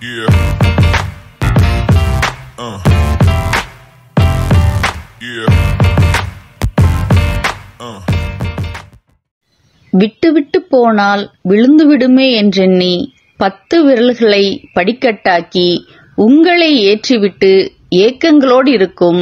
Yeah. Uh. Yeah. Uh. விட்டு விட்டு போனால் விழுந்து விடுமே என்றெண்ணி பத்து விரல்களை படிக்கட்டாக்கி உங்களை ஏற்றிவிட்டு ஏக்கங்களோடு இருக்கும்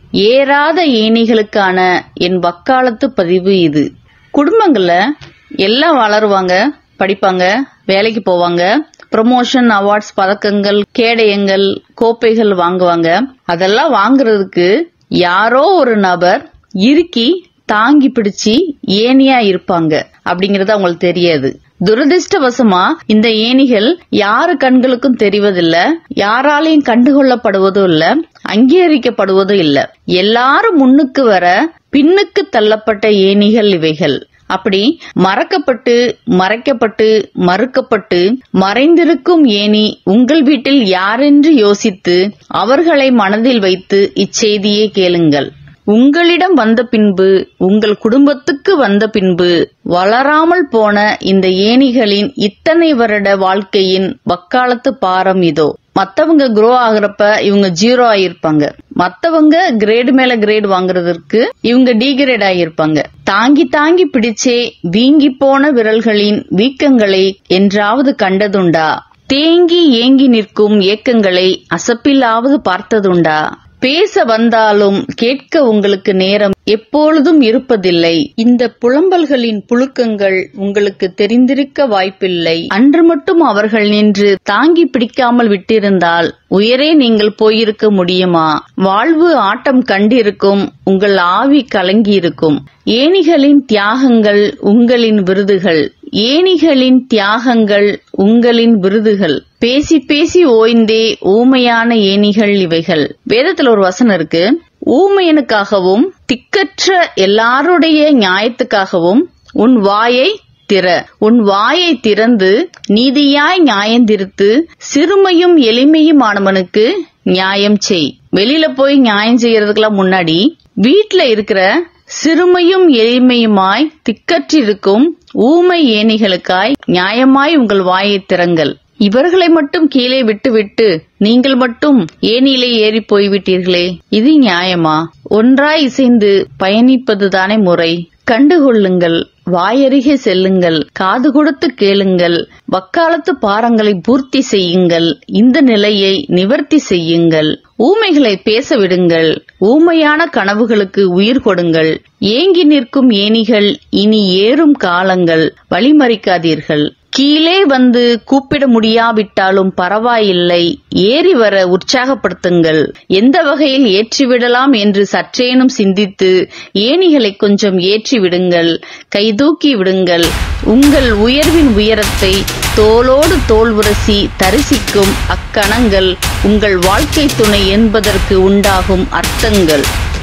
ஏறாத ஏணிகளுக்கான என் வக்காலத்து பதிவு இது குடும்பங்கள்ல எல்லாம் வளருவாங்க படிப்பாங்க வேலைக்கு போவாங்க ப்ரமோஷன் அவார்ட்ஸ் பதக்கங்கள் கேடயங்கள் கோப்பைகள் வாங்குவாங்க அதெல்லாம் வாங்குறதுக்கு யாரோ ஒரு நபர் இறுக்கி தாங்கி பிடிச்சு ஏனியா இருப்பாங்க அப்படிங்கறது அவங்களுக்கு தெரியாது துரதிர்ஷ்டவசமா இந்த ஏணிகள் யாரு கண்களுக்கும் தெரிவதில்ல யாராலையும் கண்டுகொள்ளப்படுவதும் இல்ல அங்கீகரிக்கப்படுவதும் இல்ல எல்லாரும் முன்னுக்கு வர பின்னுக்கு தள்ளப்பட்ட ஏணிகள் இவைகள் அப்படி மறக்கப்பட்டு மறைக்கப்பட்டு மறுக்கப்பட்டு மறைந்திருக்கும் ஏணி உங்கள் வீட்டில் யாரென்று யோசித்து அவர்களை மனதில் வைத்து இச்செய்தியை கேளுங்கள் உங்களிடம் வந்த பின்பு உங்கள் குடும்பத்துக்கு வந்த பின்பு வளராமல் போன இந்த ஏணிகளின் இத்தனை வருட வாழ்க்கையின் வக்காலத்து பாரம் இதோ மத்தவங்க குரோ ஆகுறப்ப இவங்க ஜீரோ ஆயிருப்பாங்க மத்தவங்க கிரேடு மேல கிரேடு வாங்குறதற்கு இவங்க டிகிரேட் ஆகியிருப்பாங்க தாங்கி தாங்கி பிடிச்சே வீங்கி போன விரல்களின் வீக்கங்களை என்றாவது கண்டதுண்டா தேங்கி ஏங்கி நிற்கும் ஏக்கங்களை அசப்பில்லாவது பார்த்ததுண்டா பேச வந்தாலும் கேட்க உங்களுக்கு நேரம் எப்பொழுதும் இருப்பதில்லை இந்த புலம்பல்களின் புழுக்கங்கள் உங்களுக்கு தெரிந்திருக்க வாய்ப்பில்லை அன்று மட்டும் அவர்கள் நின்று தாங்கி பிடிக்காமல் விட்டிருந்தால் உயரே நீங்கள் போயிருக்க முடியுமா வாழ்வு ஆட்டம் கண்டிருக்கும் உங்கள் ஆவி கலங்கியிருக்கும் ஏணிகளின் தியாகங்கள் உங்களின் விருதுகள் ஏணிகளின் தியாகங்கள் உங்களின் விருதுகள் பேசி பேசி ஓய்ந்தே ஊமையான ஏணிகள் இவைகள் வேதத்துல ஒரு வசனம் இருக்கு ஊமையனுக்காகவும் திக்கற்ற எல்லாருடைய நியாயத்துக்காகவும் உன் வாயை திற உன் வாயை திறந்து நீதியாய் நியாயந்திருத்து சிறுமையும் எளிமையுமானவனுக்கு நியாயம் செய் வெளியில போய் நியாயம் செய்யறதுக்கெல்லாம் முன்னாடி வீட்ல இருக்கிற சிறுமையும் எளிமையுமாய் திக்கற்றிருக்கும் ஊமை ஏணிகளுக்காய் நியாயமாய் உங்கள் வாயை திறங்கள் இவர்களை மட்டும் கீழே விட்டுவிட்டு நீங்கள் மட்டும் ஏனிலே ஏறி போய்விட்டீர்களே இது நியாயமா ஒன்றாய் இசைந்து பயணிப்பதுதானே முறை கண்டுகொள்ளுங்கள் வாயருகே செல்லுங்கள் காது கொடுத்து கேளுங்கள் வக்காலத்து பாரங்களை பூர்த்தி செய்யுங்கள் இந்த நிலையை நிவர்த்தி செய்யுங்கள் ஊமைகளை பேச விடுங்கள் ஊமையான கனவுகளுக்கு உயிர் கொடுங்கள் ஏங்கி நிற்கும் ஏணிகள் இனி ஏறும் காலங்கள் வழிமறிக்காதீர்கள் கீழே வந்து கூப்பிட முடியாவிட்டாலும் பரவாயில்லை ஏறி வர உற்சாகப்படுத்துங்கள் எந்த வகையில் ஏற்றிவிடலாம் என்று சற்றேனும் சிந்தித்து ஏணிகளை கொஞ்சம் ஏற்றி விடுங்கள் கைதூக்கி விடுங்கள் உங்கள் உயர்வின் உயரத்தை தோளோடு தோல் உரசி தரிசிக்கும் அக்கணங்கள் உங்கள் வாழ்க்கை துணை என்பதற்கு உண்டாகும் அர்த்தங்கள்